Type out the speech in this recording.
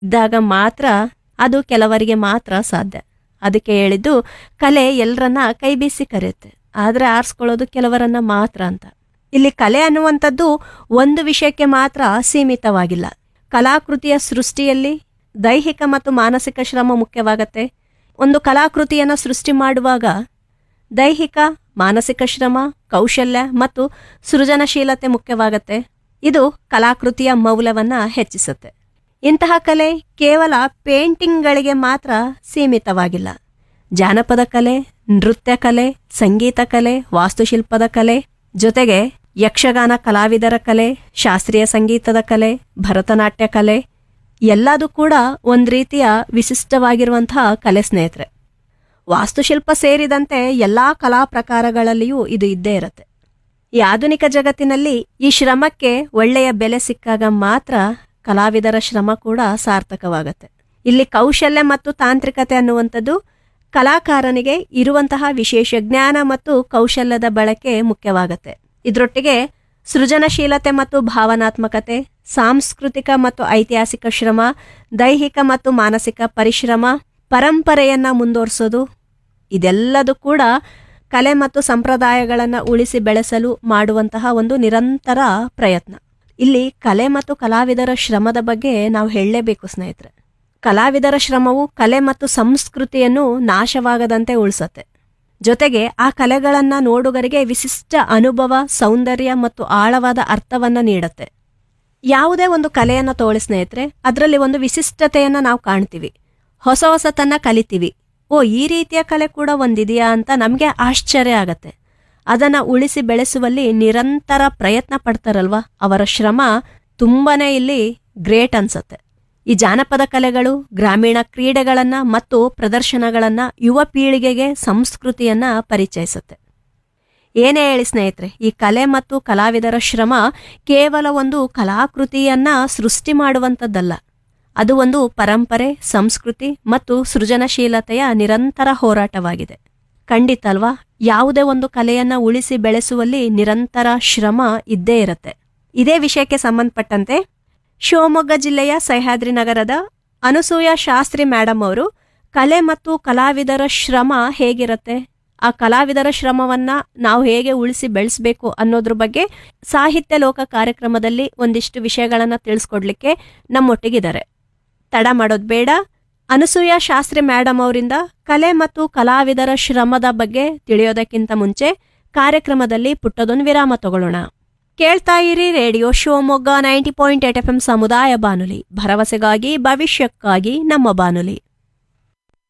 ಇದ್ದಾಗ ಮಾತ್ರ ಅದು ಕೆಲವರಿಗೆ ಮಾತ್ರ ಸಾಧ್ಯ ಅದಕ್ಕೆ ಹೇಳಿದ್ದು ಕಲೆ ಎಲ್ಲರನ್ನ ಕೈ ಬೀಸಿ ಕರೆಯುತ್ತೆ ಆದರೆ ಆರಿಸ್ಕೊಳ್ಳೋದು ಕೆಲವರನ್ನ ಮಾತ್ರ ಅಂತ ಇಲ್ಲಿ ಕಲೆ ಅನ್ನುವಂಥದ್ದು ಒಂದು ವಿಷಯಕ್ಕೆ ಮಾತ್ರ ಸೀಮಿತವಾಗಿಲ್ಲ ಕಲಾಕೃತಿಯ ಸೃಷ್ಟಿಯಲ್ಲಿ ದೈಹಿಕ ಮತ್ತು ಮಾನಸಿಕ ಶ್ರಮ ಮುಖ್ಯವಾಗತ್ತೆ ಒಂದು ಕಲಾಕೃತಿಯನ್ನು ಸೃಷ್ಟಿ ಮಾಡುವಾಗ ದೈಹಿಕ ಮಾನಸಿಕ ಶ್ರಮ ಕೌಶಲ್ಯ ಮತ್ತು ಸೃಜನಶೀಲತೆ ಮುಖ್ಯವಾಗತ್ತೆ ಇದು ಕಲಾಕೃತಿಯ ಮೌಲ್ಯವನ್ನ ಹೆಚ್ಚಿಸುತ್ತೆ ಇಂತಹ ಕಲೆ ಕೇವಲ ಪೇಂಟಿಂಗ್ಗಳಿಗೆ ಮಾತ್ರ ಸೀಮಿತವಾಗಿಲ್ಲ ಜಾನಪದ ಕಲೆ ನೃತ್ಯ ಕಲೆ ಸಂಗೀತ ಕಲೆ ವಾಸ್ತುಶಿಲ್ಪದ ಕಲೆ ಜೊತೆಗೆ ಯಕ್ಷಗಾನ ಕಲಾವಿದರ ಕಲೆ ಶಾಸ್ತ್ರೀಯ ಸಂಗೀತದ ಕಲೆ ಭರತನಾಟ್ಯ ಕಲೆ ಎಲ್ಲದೂ ಕೂಡ ಒಂದು ರೀತಿಯ ವಿಶಿಷ್ಟವಾಗಿರುವಂತಹ ಕಲೆ ಸ್ನೇಹಿತರೆ ವಾಸ್ತುಶಿಲ್ಪ ಸೇರಿದಂತೆ ಎಲ್ಲಾ ಕಲಾ ಪ್ರಕಾರಗಳಲ್ಲಿಯೂ ಇದು ಇದ್ದೇ ಇರುತ್ತೆ ಈ ಆಧುನಿಕ ಜಗತ್ತಿನಲ್ಲಿ ಈ ಶ್ರಮಕ್ಕೆ ಒಳ್ಳೆಯ ಬೆಲೆ ಸಿಕ್ಕಾಗ ಮಾತ್ರ ಕಲಾವಿದರ ಶ್ರಮ ಕೂಡ ಸಾರ್ಥಕವಾಗತ್ತೆ ಇಲ್ಲಿ ಕೌಶಲ್ಯ ಮತ್ತು ತಾಂತ್ರಿಕತೆ ಅನ್ನುವಂಥದ್ದು ಕಲಾಕಾರನಿಗೆ ಇರುವಂತಹ ವಿಶೇಷ ಜ್ಞಾನ ಮತ್ತು ಕೌಶಲ್ಯದ ಬಳಕೆ ಮುಖ್ಯವಾಗತ್ತೆ ಇದರೊಟ್ಟಿಗೆ ಸೃಜನಶೀಲತೆ ಮತ್ತು ಭಾವನಾತ್ಮಕತೆ ಸಾಂಸ್ಕೃತಿಕ ಮತ್ತು ಐತಿಹಾಸಿಕ ಶ್ರಮ ದೈಹಿಕ ಮತ್ತು ಮಾನಸಿಕ ಪರಿಶ್ರಮ ಪರಂಪರೆಯನ್ನ ಮುಂದುವರಿಸೋದು ಇದೆಲ್ಲದೂ ಕೂಡ ಕಲೆ ಮತ್ತು ಸಂಪ್ರದಾಯಗಳನ್ನು ಉಳಿಸಿ ಬೆಳೆಸಲು ಮಾಡುವಂತಹ ಒಂದು ನಿರಂತರ ಪ್ರಯತ್ನ ಇಲ್ಲಿ ಕಲೆ ಮತ್ತು ಕಲಾವಿದರ ಶ್ರಮದ ಬಗ್ಗೆ ನಾವು ಹೇಳಲೇಬೇಕು ಸ್ನೇಹಿತರೆ ಕಲಾವಿದರ ಶ್ರಮವು ಕಲೆ ಮತ್ತು ಸಂಸ್ಕೃತಿಯನ್ನು ನಾಶವಾಗದಂತೆ ಉಳಿಸತ್ತೆ ಜೊತೆಗೆ ಆ ಕಲೆಗಳನ್ನ ನೋಡುಗರಿಗೆ ವಿಶಿಷ್ಟ ಅನುಭವ ಸೌಂದರ್ಯ ಮತ್ತು ಆಳವಾದ ಅರ್ಥವನ್ನ ನೀಡುತ್ತೆ ಯಾವುದೇ ಒಂದು ಕಲೆಯನ್ನು ತೋಳಿ ಸ್ನೇಹಿತರೆ ಅದರಲ್ಲಿ ಒಂದು ವಿಶಿಷ್ಟತೆಯನ್ನ ನಾವು ಕಾಣ್ತೀವಿ ಹೊಸ ಹೊಸತನ್ನ ಕಲಿತೀವಿ ಓ ಈ ರೀತಿಯ ಕಲೆ ಕೂಡ ಒಂದಿದೆಯಾ ಅಂತ ನಮಗೆ ಆಶ್ಚರ್ಯ ಆಗತ್ತೆ ಅದನ್ನ ಉಳಿಸಿ ಬೆಳೆಸುವಲ್ಲಿ ನಿರಂತರ ಪ್ರಯತ್ನ ಪಡ್ತಾರಲ್ವಾ ಅವರ ಶ್ರಮ ತುಂಬಾನೇ ಇಲ್ಲಿ ಗ್ರೇಟ್ ಅನ್ಸತ್ತೆ ಈ ಜಾನಪದ ಕಲೆಗಳು ಗ್ರಾಮೀಣ ಕ್ರೀಡೆಗಳನ್ನ ಮತ್ತು ಪ್ರದರ್ಶನಗಳನ್ನ ಯುವ ಪೀಳಿಗೆಗೆ ಸಂಸ್ಕೃತಿಯನ್ನ ಪರಿಚಯಿಸುತ್ತೆ ಏನೇ ಹೇಳಿ ಸ್ನೇಹಿತರೆ ಈ ಕಲೆ ಮತ್ತು ಕಲಾವಿದರ ಶ್ರಮ ಕೇವಲ ಒಂದು ಕಲಾಕೃತಿಯನ್ನ ಸೃಷ್ಟಿ ಮಾಡುವಂಥದ್ದಲ್ಲ ಅದು ಒಂದು ಪರಂಪರೆ ಸಂಸ್ಕೃತಿ ಮತ್ತು ಸೃಜನಶೀಲತೆಯ ನಿರಂತರ ಹೋರಾಟವಾಗಿದೆ ಖಂಡಿತ ಅಲ್ವಾ ಯಾವುದೇ ಒಂದು ಕಲೆಯನ್ನ ಉಳಿಸಿ ಬೆಳೆಸುವಲ್ಲಿ ನಿರಂತರ ಶ್ರಮ ಇದ್ದೇ ಇರುತ್ತೆ ಇದೇ ವಿಷಯಕ್ಕೆ ಸಂಬಂಧಪಟ್ಟಂತೆ ಶಿವಮೊಗ್ಗ ಜಿಲ್ಲೆಯ ಸಹ್ಯಾದ್ರಿ ನಗರದ ಅನಸೂಯ ಶಾಸ್ತ್ರಿ ಮೇಡಮ್ ಅವರು ಕಲೆ ಮತ್ತು ಕಲಾವಿದರ ಶ್ರಮ ಹೇಗಿರುತ್ತೆ ಆ ಕಲಾವಿದರ ಶ್ರಮವನ್ನ ನಾವು ಹೇಗೆ ಉಳಿಸಿ ಬೆಳೆಸಬೇಕು ಅನ್ನೋದ್ರ ಬಗ್ಗೆ ಸಾಹಿತ್ಯ ಲೋಕ ಕಾರ್ಯಕ್ರಮದಲ್ಲಿ ಒಂದಿಷ್ಟು ವಿಷಯಗಳನ್ನ ತಿಳಿಸ್ಕೊಡ್ಲಿಕ್ಕೆ ನಮ್ಮೊಟ್ಟಿಗಿದ್ದಾರೆ ತಡ ಮಾಡೋದು ಬೇಡ ಅನಸೂಯ ಶಾಸ್ತ್ರಿ ಮೇಡಮ್ ಅವರಿಂದ ಕಲೆ ಮತ್ತು ಕಲಾವಿದರ ಶ್ರಮದ ಬಗ್ಗೆ ತಿಳಿಯೋದಕ್ಕಿಂತ ಮುಂಚೆ ಕಾರ್ಯಕ್ರಮದಲ್ಲಿ ಪುಟ್ಟದೊಂದು ವಿರಾಮ ತಗೊಳ್ಳೋಣ ಕೇಳ್ತಾ ಇರಿ radio Shivamogga ninety point eight F M ಸಮುದಾಯ ಬಾನುಲಿ ಭರವಸೆಗಾಗಿ ಭವಿಷ್ಯಕ್ಕಾಗಿ ನಮ್ಮ ಬಾನುಲಿ